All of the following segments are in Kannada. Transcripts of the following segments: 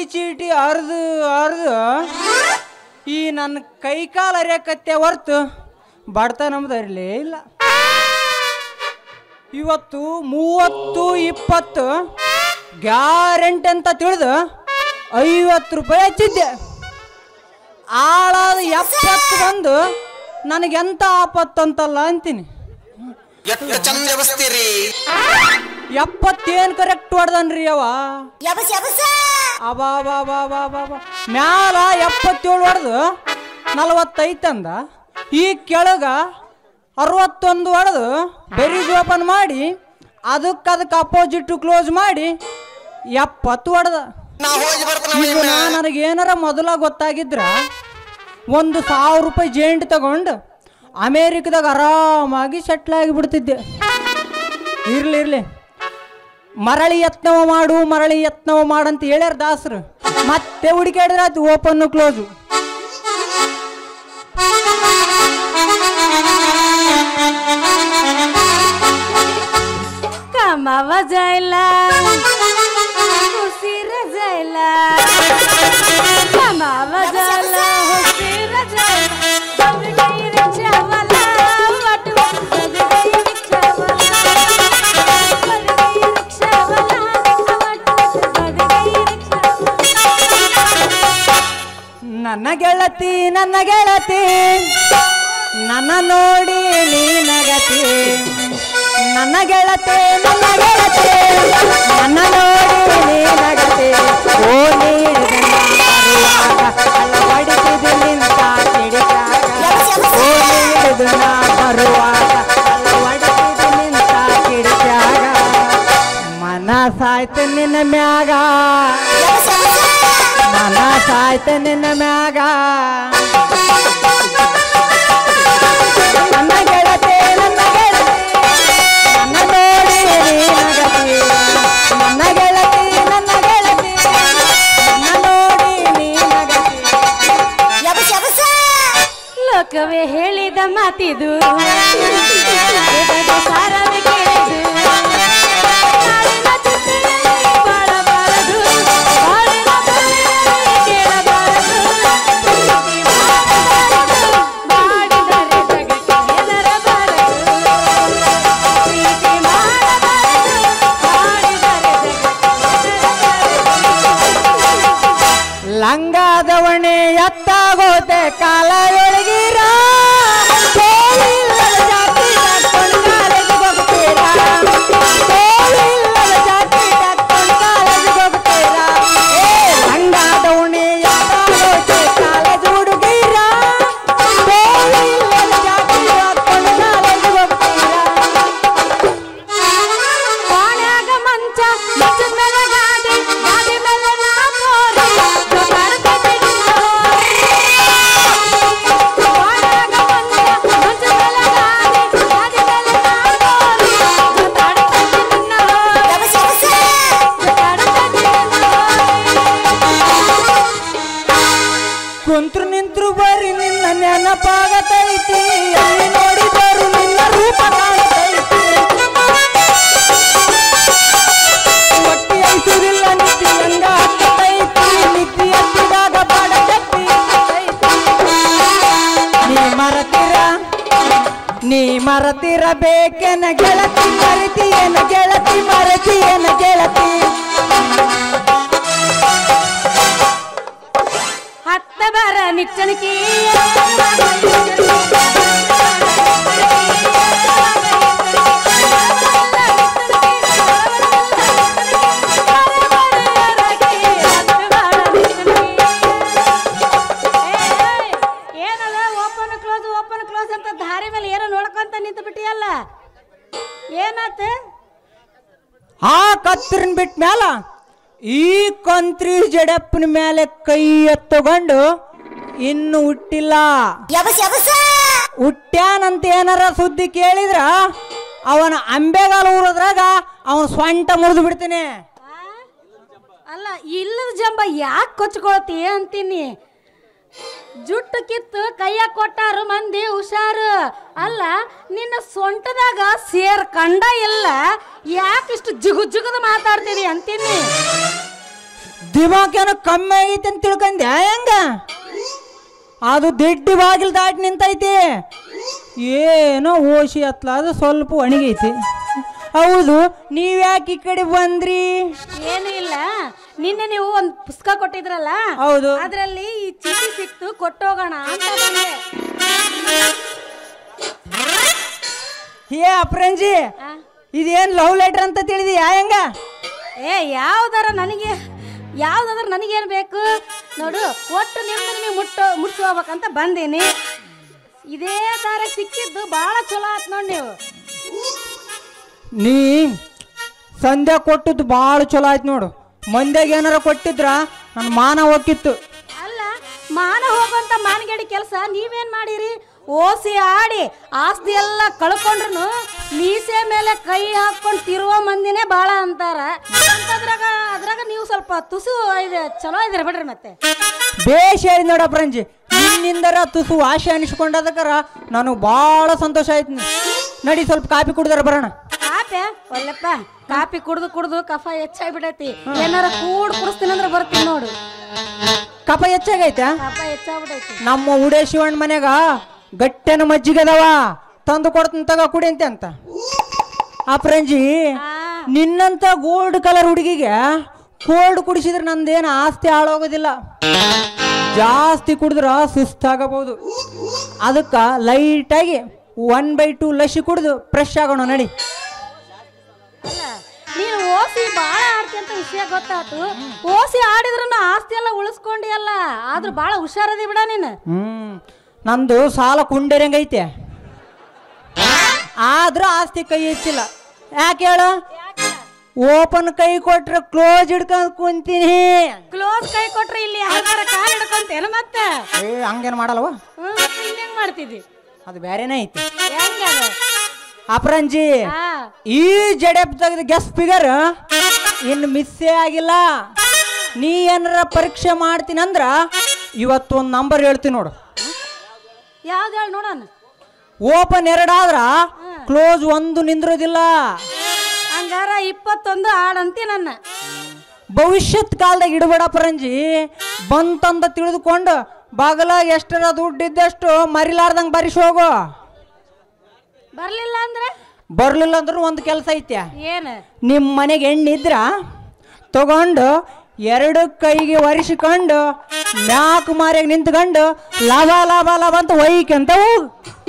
ಚೀಟಿ ಅರ್ದು ಅರ್ದು ಈ ನನ್ನ ಕೈ ಕಾಲು ಅರಿಯಕತ್ತೆ ಹೊರ್ತು ಬಡತನ ನಮ್ದು ಅರಿಲೇ ಇಲ್ಲ ಇವತ್ತು ಮೂವತ್ತು ಇಪ್ಪತ್ತು ಗ್ಯಾರಂಟಿ ಅಂತ ತಿಳಿದು ಐವತ್ತು ರೂಪಾಯಿ ಹಚ್ಚಿದ್ದೆ ಆಳಾದ ಎಪ್ಪತ್ತು ಬಂದು ನನಗೆಂತ ಆಪತ್ತು ಅಂತಲ್ಲ ಅಂತೀನಿ ಎತ್ತ ಚಂದ ಎಬಸ್ತೀರಿ ಎಪ್ಪತ್ತೇನು ಕರೆಕ್ಟ್ ಹೊಡ್ದನ್ರಿ ಅವ ಯಬಸ್ ಯಬಸ ಅಬಾ ಬಾ ಬಾ ಬಾ ಬಾ ಬಾ ಮ್ಯಾಲ ಎಪ್ಪತ್ತೇಳು ಹೊಡೆದು ನಲವತ್ತೈತಂದ ಈ ಕೆಳಗ ಅರವತ್ತೊಂದು ಹೊಡೆದು ಬೆರೀಸ್ ಓಪನ್ ಮಾಡಿ ಅದಕ್ಕೆ ಅದಕ್ಕೆ ಅಪೋಸಿಟ್ ಕ್ಲೋಸ್ ಮಾಡಿ ಎಪ್ಪತ್ತು ಹೊಡೆದ ನಾ ಹೋಗಿ ಬರ್ತಾನ ಈಗ ನನಗೆ ಏನಾರ ಮೊದಲ ಗೊತ್ತಾಗಿದ್ರ ಒಂದು ಸಾವಿರ ರೂಪಾಯಿ ಜೇಂಟ್ ತಗೊಂಡು ಅಮೇರಿಕದಾಗ ಆರಾಮಾಗಿ ಸೆಟ್ಲ್ ಆಗಿಬಿಡ್ತಿದ್ದೆ ಇರ್ಲಿ ಇರ್ಲಿ ಮರಳಿ ಯತ್ನವ ಮಾಡು ಮರಳಿ ಯತ್ನವ ಮಾಡು ಅಂತ ಹೇಳ್ಯಾರ ದಾಸರು ಮತ್ತೆ ಹುಡುಕಾಡಿದ್ರೆ ಅದು ಓಪನ್ ಕ್ಲೋಸು कामावा जायला उशीर जायला कामावा जायला उशीर जायला बगडी रिक्षावाला वाट बगडी रिक्षावाला बगडी रिक्षावाला वाट बगडी रिक्षावाला ನನ್ನ ಗೆಳತಿ ನನ್ನ ಗೆಳತಿ ನನ್ನ ನೋಡಿ ನೀನಗತಿ ನನ್ನ ಗೆಳತಿ ನನ್ನ ಗೆಳತಿ ನನ್ನ ನೋಡಿ ನೀನಗತಿ ಓ ನೀಡುವಾಗ ಅಳವಡಿಸಿದು ನಿಂತ ಕಿಡಿಕಾಗ ಓ ನೀಡುದು ನಾ ಬರುವಾಗ ಅಳವಡಿಸಿದು ನಿಂತ ಕಿಡಿಕಾಗ ಮನಸಾಯ್ತು ನಿನ್ನ ಮ್ಯಾಗ ಮನಸಾಯ್ತು ನಿನ್ನ ಮ್ಯಾಗ ನನ್ನ ಗೆಳತಿ ನನ್ನ ಗೆಳತಿ ನನ್ನ ನೋಡಿ ನೀನಗತಿ ನನ್ನ ಗೆಳತಿ ನನ್ನ ಗೆಳತಿ ನನ್ನ ನೋಡಿ ನೀನಗತಿ ಯಬಸ್ ಯಬಸ ಲೋಕವೇ ಹೇಳಿದ ಮಾತಿದು ಎದೆಗೆ ಸಾರವೇ ಕೇಳಿದು ನಾಳಿನ ಚಿಂತೆಯಲ್ಲಿ ಬಾಳಬಾರದು ಬಾಳಿನ ಬೆಲೆಯಲ್ಲಿ ಕೇಳಬಾರದು ಪ್ರೀತಿ ಮಾಡಬಾರದು ಮಾಡಿದರೆ ಜಗಕ್ಕೆ ಹೆದರಬಾರದು ಪ್ರೀತಿ ಮಾಡಬಾರದು ಮಾಡಿದರೆ ಜಗಕ್ಕೆ ಹೆದರಬಾರದು ಲಂಗಾದವಣೆ ಎತ್ತಾಗೋತೆ ಕಾಲದೊಳಗಿರ ತೋಳಿಲ್ಲದ ಜಾತಿ ಕಟ್ಕೊಂಡು ಕಾಲೇಜಿಗೆ ಹೋಗ್ತೀರಾ ತೋಳಿಲ್ಲದ ಜಾತಿ ಕಟ್ಕೊಂಡು ಕಾಲೇಜಿಗೆ ಹೋಗ್ತೀರಾ ಏ ಲಂಗಾದವಣೆ ಎತ್ತಾಗೋತೆ ಕಾಲೇಜ್ ಹುಡುಗಿರ ತೋಳಿಲ್ಲದ ಜಾತಿ ಕಟ್ಕೊಂಡು ಕಾಲೇಜಿಗೆ ಹೋಗ್ತೀರಾ ಪಾಣ್ಯಾಗ ಮಂಚ ಮಂಚದ ಮೇಲೆ ಗಾದಿ ಗಾದಿ ಮೇಲೆ ನಾ ಬೋರಿ ಜೋಕಾಡ್ತೈತಿ ನಿನ್ನೋ. ಪಾಣ್ಯಾಗ ಮಂಚ ಮಂಚದ ಮೇಲೆ ಗಾದಿ ಗಾದಿ ಮೇಲೆ ನಾ ಬೋರಿ ಜೋಕಾಡ್ತೈತಿ ನಿನ್ನೋ. ಯಬಸ್ ಯಬಸ ಜೋಕಾಡ್ತೈತಿ ನಿನ್ನೋ. ಕುಂತ್ರು ನಿಂತ್ರು ಬರಿ ನಿನ್ನ ನೆನಪಾಗತೈತಿ ಎಲ್ಲಿ ನೋಡಿದರು ನಿನ್ನ ರೂಪ ಕಾಣತೈತಿ ಒಟ್ಟಿ ಐಸುರಿಲ್ಲ ನಿತ್ತಿ ಹಂಗ ಹತ್ತೈತಿ ನಿತ್ತಿ ಹತ್ತಿದಾಗ ಬಡಗತ್ತಿ ಹತ್ತೈತಿ. ನೀ ಮರತಿರ ನೀ ಮರತಿರ ಬೇಕೆನ ಗೆಳತಿ ಮರತಿಯೇನ ಗೆಳತಿ ಮರತಿಯೇನ ಗೆಳತಿ ಹತ್ತ ಬರ ನಿಚ್ಚಣಿಕೆ ಏನದ ಓಪನ್ ಕ್ಲೋಸ್ ಓಪನ್ ಕ್ಲೋಸ್ ಅಂತ ದಾರಿ ಮೇಲೆ ಏನೋ ನೋಡ್ಕೊಂತ ನಿಂತು ಬಿಟ್ಟಿಯಲ್ಲ ಏನಾತ ಆ ಕತ್ತರಿನ ಬಿಟ್ಟ ಮ್ಯಾಲ ಈ ಕಂತ್ರಿ ಜಡಪ್ಪನ ಮೇಲೆ ಕೈ ಎತ್ತಕೊಂಡು ಇನ್ನು ಹುಟ್ಟಿಲ್ಲ ಯಬಸ್ ಯಬಸ ಹುಟ್ಟ್ಯಾನಂತ ಏನಾರ ಸುದ್ದಿ ಕೇಳಿದ್ರ ಅವನ ಅಂಬೆಗಾಲ ಊರದ್ರಾಗ ಅವನ ಸ್ವಂಟ ಮುರಿದು ಬಿಡ್ತೀನಿ ಅಲ್ಲ ಇಲ್ಲದ ಜಂಬ ಯಾಕೆ ಕೊಚ್ಕೊಳತಿ ಅಂತೀನಿ ಜುಟ್ಟು ಕಿತ್ತು ಕೈಯಾಗ ಕೊಟ್ಟಾರು ಮಂದಿ ಹುಷಾರು ಅಲ್ಲ ನಿನ್ನ ಸೊಂಟದಾಗ ಸೇರ್ ಕಂಡ ಇಲ್ಲ ಯಾಕಿಷ್ಟು ಜುಗು ಜುಗದ ಮಾತಾಡ್ತೀರಿ ಅಂತೀನಿ ದಿಮಾಕ್ ಏನೋ ಕಮ್ಮಿ ಆಗೈತೆ ಅಂತ ತಿಳ್ಕೊಂಡೆ ಹೆಂಗ ಅದು ದಿಡ್ಡಿ ಬಾಗಿಲು ದಾಟಿ ನಿಂತೈತಿ ಏನೋ ಓಶಿ ಹತ್ಲಾದ ಸ್ವಲ್ಪ ಒಣಗೈತಿ ಹೌದು ನೀವ್ಯಾಕೆ ಈ ಕಡೆ ಬಂದ್ರಿ ಏನು ಇಲ್ಲ ನಿನ್ನೆ ನೀವು ಒಂದು ಪುಸ್ತಕ ಕೊಟ್ಟಿದ್ರಲ್ಲ ಹೌದು. ಅದರಲ್ಲಿ ಈ ಚೀಟಿ ಸಿಕ್ತು ಕೊಟ್ಟೋಗೋಣ ಅಂತ ಬಂದೆ ಏ ಅಪ್ರಂಜಿ ಆ? ಇದೇನ್ ಲವ್ ಲೆಟರ್ ಅಂತ ತಿಳಿದಿಯಾ ಹೆಂಗ ಏ ಯಾವ್ದಾರ ನನಗೆ ಯಾವ್ದಾದ್ರ ನನಗೇನು ಬೇಕು ನೋಡು ಒಟ್ಟು ನಿಮ್ದು ನಿಮಗೆ ಮುಟ್ಟೋ ಮುಟ್ಸೋಗ್ಬೇಕಂತ ಬಂದೀನಿ ಇದೇ ದಾರ ಸಿಕ್ಕಿದ್ದು ಭಾಳ ಚಲೋ ಆತ್ ನೋಡಿ ನೀವು ನೀ ಸಂಧ್ಯಾ ಕೊಟ್ಟದ್ದು ಭಾಳ ಚಲೋ ಆಯ್ತು ನೋಡು ಮಂದ್ಯಾಗ ಏನಾರ ಕೊಟ್ಟಿದ್ರ ನನ್ನ ಮಾನ ಹೋಗಿತ್ತು ಅಲ್ಲ ಮಾನ ಹೋಗುವಂತ ಮಾನಗೇಡಿ ಕೆಲಸ ನೀವೇನ್ ಮಾಡಿರಿ ಓಸಿ ಆಡಿ ಆಸ್ತಿ ಎಲ್ಲ ಕಳ್ಕೊಂಡ್ರು ಮೀಸೆ ಮೇಲೆ ಕೈ ಹಾಕೊಂಡು ತಿರುವ ಮಂದಿನೇ ಬಾಳ ಅಂತಾರ ಅಂತದ್ರಾಗ ಅದ್ರಾಗ ನೀವು ಸ್ವಲ್ಪ ತುಸು ಇದೆ ಚಲೋ ಇದ್ರಿ ಬಿಡ್ರಿ ಮತ್ತೆ ಬೇಷ್ ಹೇಳಿ ನೋಡ ಪ್ರಂಜಿ ನಿನ್ನಿಂದರ ತುಸು ಆಶೆ ಅನಿಸ್ಕೊಂಡದಕ್ಕರ ನನಗೆ ಭಾಳ ಸಂತೋಷ ಆಯ್ತು ನಡಿ ಸ್ವಲ್ಪ ಕಾಪಿ ಕುಡ್ದಾರ ಬರೋಣ ಕಾಪೆ ಒಳ್ಳೆಪ್ಪ ಕಾಪಿ ಕುಡ್ದು ಕುಡ್ದು ಕಫ ಹೆಚ್ಚಾಗ್ಬಿಡೈತಿ ಏನಾರ ಕೂಡ್ ಕುಡಿಸ್ತೀನಿ ಅಂದ್ರೆ ಬರ್ತೀನಿ ನೋಡು ಕಪ ಹೆಚ್ಚಾಗೈತಾ ಕಫ ಹೆಚ್ಚಾಗ್ಬಿಡೈತಿ ನಮ್ಮ ಉಡೇ ಶಿವಣ್ಣ ಮನ್ಯಾಗ ಗಟ್ಟೆನ ಮಜ್ಜಿಗೆ ಅದಾವ ತಂದು ಕೊಡ್ತೀನಿ ತಗ ಕುಡಿ ಅಂತೆ ಅಂತ ಆ ಪ್ರಂಜಿ ಆ, ನಿನ್ನಂತ ಗೋಲ್ಡ್ ಕಲರ್ ಹುಡುಗಿಗೆ ಕೋಲ್ಡ್ ಕುಡಿಸಿದ್ರೆ ನಂದೇನು ಆಸ್ತಿ ಹಾಳಾಗೋದಿಲ್ಲ ಜಾಸ್ತಿ ಕುಡಿದ್ರ ಸುಸ್ತಾಗಬಹುದು ಅದಕ್ಕೆ ಲೈಟಾಗಿ ಒನ್ ಬೈ ಟೂ ಲಸಿ ಕುಡಿದು ಫ್ರೆಶ್ ಆಗೋಣ ನಡಿ ಅಲ್ಲ ನೀನು ಓಸಿ ಬಾಳ ಆಡ್ತಿ ಅಂತ ವಿಷಯ ಗೊತ್ತಾತು ಓಸಿ ಆಡಿದ್ರು ಆಸ್ತಿ ಎಲ್ಲ ಉಳಿಸ್ಕೊಂಡಿ ಅಲ್ಲ ಆದ್ರೂ ಬಾಳ ಹುಷಾರದಿ ಬಿಡ ನೀನು ಹ್ಮ್ ನಂದು ಸಾಲ ಕುಂಡೇರಂಗೈತೆ ಆದ್ರೂ ಆಸ್ತಿ ಕೈ ಹೆಚ್ಚಿಲ್ಲ ಯಾಕೆ ಹೇಳು ಓಪನ್ ಕೈ ಕೊಟ್ರೆ ಕ್ಲೋಸ್ ಹಿಡ್ಕೊಂಡ್ ಕುಂತೀನಿ ಕ್ಲೋಸ್ ಕೈ ಕೊಟ್ರೆ ಇಲ್ಲಿ ಯಾರ ಕಾಲ್ ಹಿಡ್ಕೊಂತೇನ ಮತ್ತೆ ಏ ಹಂಗೇನು ಮಾಡಲ್ವ ಹ್ಮ್, ಮತ್ತೆ ಇನ್ನೇನ್ ಮಾಡ್ತಿದ್ದಿ ಅದು ಬೇರೆನೇ ಐತಿ ಹೆಂಗದ ಅಪರಂಜಿ ಆ ಈ ಜಡೆಪ್ ತೆಗೆದ ಗೆಸ್ ಫಿಗರ್ ಇನ್ನು ಮಿಸ್ಸೇ ಆಗಿಲ್ಲ ನೀ ಏನಾರ ಪರೀಕ್ಷೆ ಮಾಡ್ತೀನಂದ್ರ ಇವತ್ತು ಒಂದು ನಂಬರ್ ಹೇಳ್ತೀನಿ ನೋಡು ಯಾವ್ದು ಹೇಳಿ ನೋಡೋಣ ಓಪನ್ ಎರಡಾದ್ರ ಕ್ಲೋಸ್ ಒಂದು ನಿಂದ್ರೋದಿಲ್ಲ ಹಂಗಾರ ಇಪ್ಪತ್ತೊಂದು ಆಡಂತಿ ನನ್ನ ಭವಿಷ್ಯತ್ ಕಾಲದಾಗ ಇಡಬೇಡ ಪರಂಜಿ ಬಂತಂದ ತಿಳಿದುಕೊಂಡು ಬಾಗಲ ಎಷ್ಟರ ದುಡ್ಡಿದ್ದಷ್ಟು ಮರಿಲಾರ್ದಂಗೆ ಬರಿಸಿ ಹೋಗು ಬರ್ಲಿಲ್ಲ ಅಂದ್ರೆ ಬರ್ಲಿಲ್ಲ ಅಂದ್ರೂ ಒಂದು ಕೆಲಸ ಐತೆ ಏನ್ ನಿಮ್ಮ ಮನೆಗೆ ಎಣ್ಣೆ ಇದ್ರ ತಗೊಂಡು ಎರಡು ಕೈಗೆ ಒರೆಸಿಕೊಂಡು ಮ್ಯಾಕ್ ಮಾರ್ಯಾಗ ನಿಂತ್ಕೊಂಡು ಲಾಭ ಲಾಭ ಲಾಭ ಅಂತ ಒಯ್ಕಂತ ಹೋಗು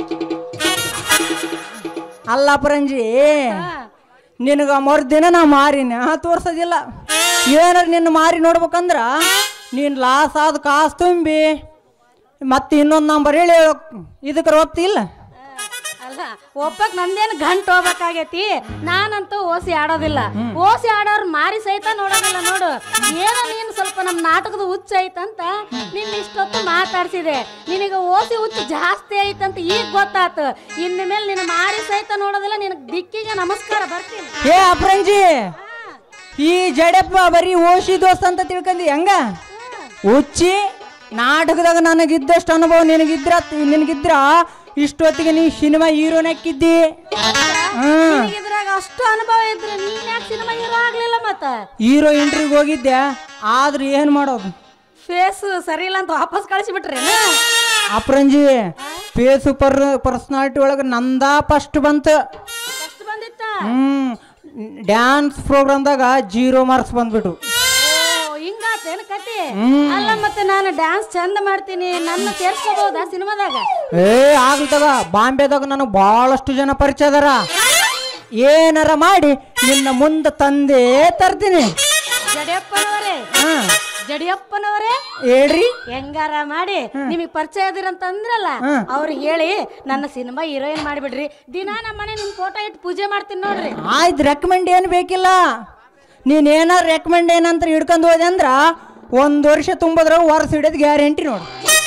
ಅಲ್ಲ ಪರಂಜಿ ನಿನಗ ಮರುದಿನ ನಾ ಮಾರಿನ ತೋರ್ಸೋದಿಲ್ಲ ಏನಾರ ನಿನ್ನ ಮಾರಿ ನೋಡ್ಬೇಕಂದ್ರ ನೀನು ಲಾಸ್ ಆದ ಕಾಸು ತುಂಬಿ ಮತ್ತೆ ಇನ್ನೊಂದು ನಂಬರ್ ಹೇಳಿ ಇದಕ್ಕೆ ಒಪ್ತಿಲ್ಲ ಅಲ್ಲ ಒಪ್ಪಕ್ ನಂದೇನು ಗಂಟು ಹೋಗ್ಬೇಕಾಗೈತಿ ನಾನಂತೂ ಓಸಿ ಆಡೋದಿಲ್ಲ ಓಸಿ ಆಡೋರ್ ಮಾರಿ ಸಹಿತ ನೋಡೋದಿಲ್ಲ ನೋಡು ಏನೋ ನೀನು ಸ್ವಲ್ಪ ನಮ್ಮ ನಾಟಕದ ಹುಚ್ಚ ಐತಂತ ನಿನ್ನ ಇಷ್ಟೊತ್ತು ಮಾತಾಡ್ಸಿದೆ ನಿನಗೆ ಓಸಿ ಹುಚ್ಚು ಜಾಸ್ತಿ ಐತಂತ ಈಗ ಗೊತ್ತಾತು ಇನ್ನು ಮೇಲೆ ನಿನ್ನ ಮಾರಿ ಸಹಿತ ನೋಡೋದಿಲ್ಲ ನಿನಗೆ ದಿಕ್ಕಿಗೆ ನಮಸ್ಕಾರ ಬರ್ತೀನಿ ಏ ಅಪ್ರಂಜಿ ಈ ಜಡಪ್ಪ ಬರೀ ಓಶಿ ದೋಸ್ತ ಅಂತ ತಿಳ್ಕೊಂಡಿ ಹೆಂಗ ಹುಚ್ಚಿ ನಾಟಕದಾಗ ನನಗಿದ್ದಷ್ಟು ಅನುಭವ ನಿನಗಿದ್ರ ನಿನಗಿದ್ರ ಇಷ್ಟೊತ್ತಿಗೆ ನೀ ಸಿನಿಮಾ ಹೀರೋನಕ್ಕಿದ್ದಿ ಹ್ಮ್ ನಿನಗೆ ಇದ್ರಾಗ ಅಷ್ಟು ಅನುಭವ ಇದ್ರೆ ನೀನ್ ಯಾಕೆ ಸಿನಿಮಾ ಹೀರೋ ಆಗ್ಲಿಲ್ಲ ಮತ್ತ ಹೀರೋ ಇಂಟ್ರಿಗೆ ಹೋಗಿದ್ದೆ ಆದ್ರೆ ಏನು ಮಾಡೋದು ಫೇಸ್ ಸರಿ ಇಲ್ಲ ಅಂತ ವಾಪಸ್ ಕಳಿಸಿಬಿಟ್ರೇನ ಅಪ್ರಂಜಿ ಫೇಸ್ ಪರ್ ಪರ್ಸನಾಲಿಟಿ ಒಳಗೆ ನಂದಾ ಫಸ್ಟ್ ಬಂತು ಎಷ್ಟು ಬಂದಿತ್ತ ಹ್ಮ್ ಡ್ಯಾನ್ಸ್ ಪ್ರೋಗ್ರಾಮ್ದಾಗ ಜೀರೋ ಮಾರ್ಕ್ಸ್ ಬಂದ್ಬಿಟ್ಟು ಓ ಹಿಂಗಾತೇನು ಕತಿ ಅಲ್ಲ ಮತ್ತೆ ನಾನು ಡ್ಯಾನ್ಸ್ ಚಂದ ಮಾಡ್ತೀನಿ ನನ್ನ ಸೇರ್ಸ್ಕೋಬಹುದಾ ಸಿನಿಮಾದಾಗ ಏ ಆಗ್ಲ್ತಗ ಬಾಂಬೆದಾಗ ನನಗೆ ಭಾಳಷ್ಟು ಜನ ಪರಿಚಯ ಅದಾರ ಏನಾರ ಮಾಡಿ ನಿನ್ನ ಮುಂದೆ ತಂದೇ ತರ್ತೀನಿ ಜಡಿಯಪ್ಪನವರೇ ಹಾ ಜಡಿಯಪ್ಪನವರೇ ಹೇಳ್ರಿ ಹೆಂಗಾರ ಮಾಡಿ ನಿಮಗೆ ಪರಿಚಯ ಅದಿರಂತ ಅಂದ್ರಲ್ಲ ಹ್ಮ್. ಅವ್ರಿಗೆ ಹೇಳಿ ನನ್ನ ಸಿನಿಮಾ ಹೀರೋಯಿನ್ ಮಾಡಿಬಿಡ್ರಿ ದಿನಾ ನಮ್ಮ ಮನೆ ನಿಮ್ ಫೋಟೋ ಇಟ್ಟು ಪೂಜೆ ಮಾಡ್ತೀನಿ ನೋಡ್ರಿ ಆಯ್ತು ರೆಕಮೆಂಡ್ ಏನು ಬೇಕಿಲ್ಲ ನೀನು ಏನಾರ ರೆಕಮೆಂಡ್ ಏನಂತ ಹಿಡ್ಕೊಂಡು ಹೋದೆ ಅಂದ್ರ ಒಂದು ವರ್ಷ ತುಂಬೋದ್ರಾಗ ವರ್ಷ ಹಿಡಿಯೋದು ಗ್ಯಾರಂಟಿ ನೋಡು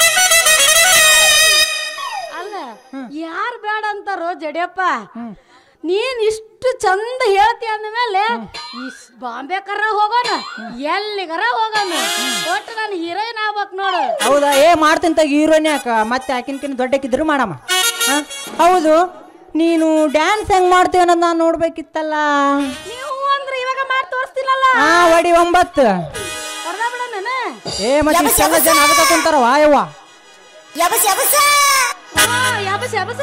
ಅಲ್ಲ ಯಾರು ಬೇಡ ಅಂತಾರೋ ಜಡಿಯಪ್ಪ ನೀನ್ ಇಷ್ಟು ಚಂದ ಹೇಳ್ತಿ ಅಂದಮೇಲೆ ಇಸ್ ಬಾಂಬೆಕರ ಹೋಗೋಣ ಎಲ್ಲಿಗರ ಹೋಗೋಣ ಒಟ್ಟು ನಾನು ಹೀರೋಯಿನ್ ಆಗ್ಬೇಕು ನೋಡು ಹೌದಾ ಏ ಮಾಡ್ತೀನಿ ತಗ ಹೀರೋನ್ ಯಾಕ ಮತ್ತೆ ಆಕಿನ್ಕಿನ ದೊಡ್ಡಕ್ಕಿದ್ರು ಮಾಡಮ್ಮ ಹಾ ಹೌದು ನೀನು ಡ್ಯಾನ್ಸ್ ಹೆಂಗ್ ಮಾಡ್ತೀವಿ ಅನ್ನೋದು ನಾನು ನೋಡ್ಬೇಕಿತ್ತಲ್ಲ ನೀವು ಅಂದ್ರೆ ಇವಾಗ ಮಾಡಿ ತೋರಿಸ್ತಿಲ್ಲಲ್ಲ ಹಾ ಒಡಿ ಒಂಬತ್ತು ಏ ಮತ್ತೆ ಇಷ್ಟೆಲ್ಲ ಜನ ಅದಕ್ಕೆ ಕುಂತಾರ ವಾಯವ್ವ ಯಬಸ್ ಯಬಸ್ ಆ, ಯಬಸ್ ಯಬಸ್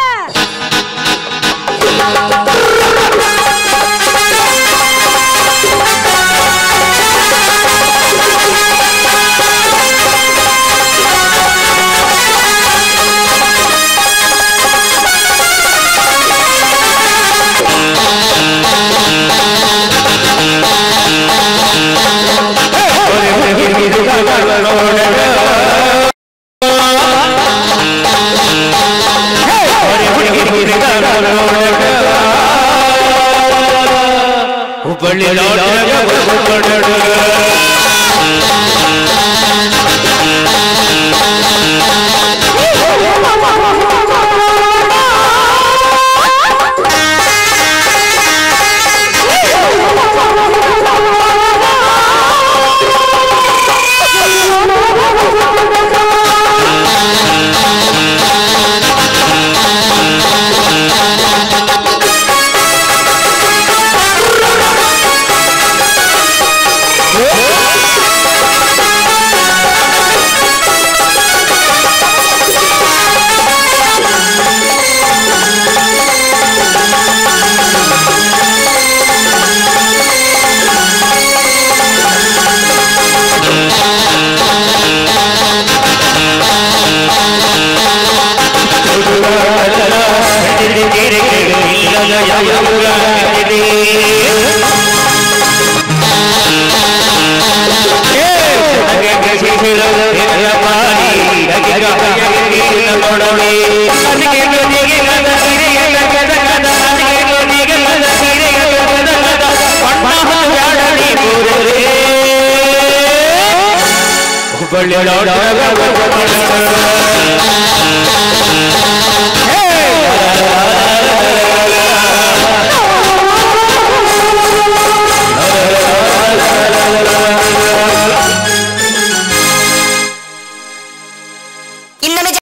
ಹುಬ್ಬಳ್ಳಿ ಹುಬ್ಬಳ್ಳಿ